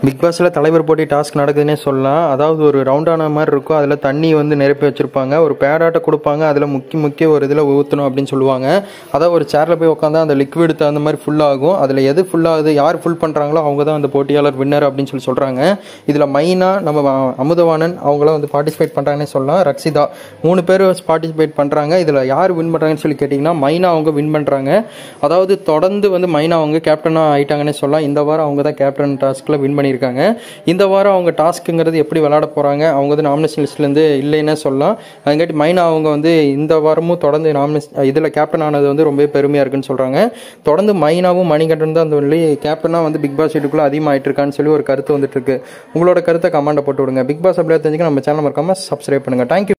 big பாஸில் தலைவர் போட்டி டாஸ்க் நடக்குதுன்னே சொல்லலாம் அதாவது ஒரு ரவுண்டான மாதிரி இருக்கும் அதில் தண்ணி வந்து நிரப்பி வச்சுருப்பாங்க ஒரு பேடாட்டை கொடுப்பாங்க அதில் முக்கிய முக்கிய ஒரு இதில் ஊற்றணும் அப்படின்னு சொல்லுவாங்க அதாவது ஒரு சேரில் போய் உட்காந்தா அந்த லிக்விட் தகுந்த மாதிரி full ஆகும் அதில் எது full ஆகுது யார் ஃபுல் பண்ணுறாங்களோ அவங்க தான் அந்த போட்டியாளர் வின்னர் அப்படின்னு சொல்லி சொல்கிறாங்க இதில் மைனாக நம்ம வ- அமுதவாணன் அவங்களாம் வந்து பார்ட்டிசிபேட் பண்ணுறாங்கன்னே சொல்லலாம் ரக்ஷிதா மூணு பேர் பார்ட்டிசிபேட் பண்ணுறாங்க இதில் யார் வின் பண்ணுறாங்கன்னு சொல்லி கேட்டிங்கன்னா மைனா அவங்க வின் பண்ணுறாங்க அதாவது தொடர்ந்து வந்து மைனா அவங்க கேப்டனாக ஆயிட்டாங்கன்னே சொல்லலாம் இந்த வாரம் அவங்க தான் கேப்டன் டாஸ்கில் வின் பண்ணியிருக்காங்க இந்த வாரம் அவங்க டாஸ்க்குங்கிறது எப்படி விளையாட போகிறாங்க அவங்க வந்து நாமினேஷன் லிஸ்ட்லேருந்து இல்லைன்னே சொல்லலாம் அதுங்காட்டி மைனா அவங்க வந்து இந்த வாரமும் தொடர்ந்து நாமினேஷன் இதில் கேப்டன் ஆனது வந்து ரொம்ப பெருமையாக இருக்குன்னு சொல்கிறாங்க தொடர்ந்து மைனாவும் மணிகண்டன் தான் அந்த சொல்லி கேப்டனாக வந்து பிக் பாஸ் வீட்டுக்குள்ளே அதிகமாகிட்டு இருக்கான்னு சொல்லி ஒரு கருத்து வந்துட்டு இருக்கு உங்களோட கருத்தை கமெண்ட்டை போட்டு விடுங்க பிக் பாஸ் அப்படியே தெரிஞ்சுக்க நம்ம சேனல் மறக்காமல் சப்ஸ்கிரைப் பண்ணுங்கள் தேங்க்யூ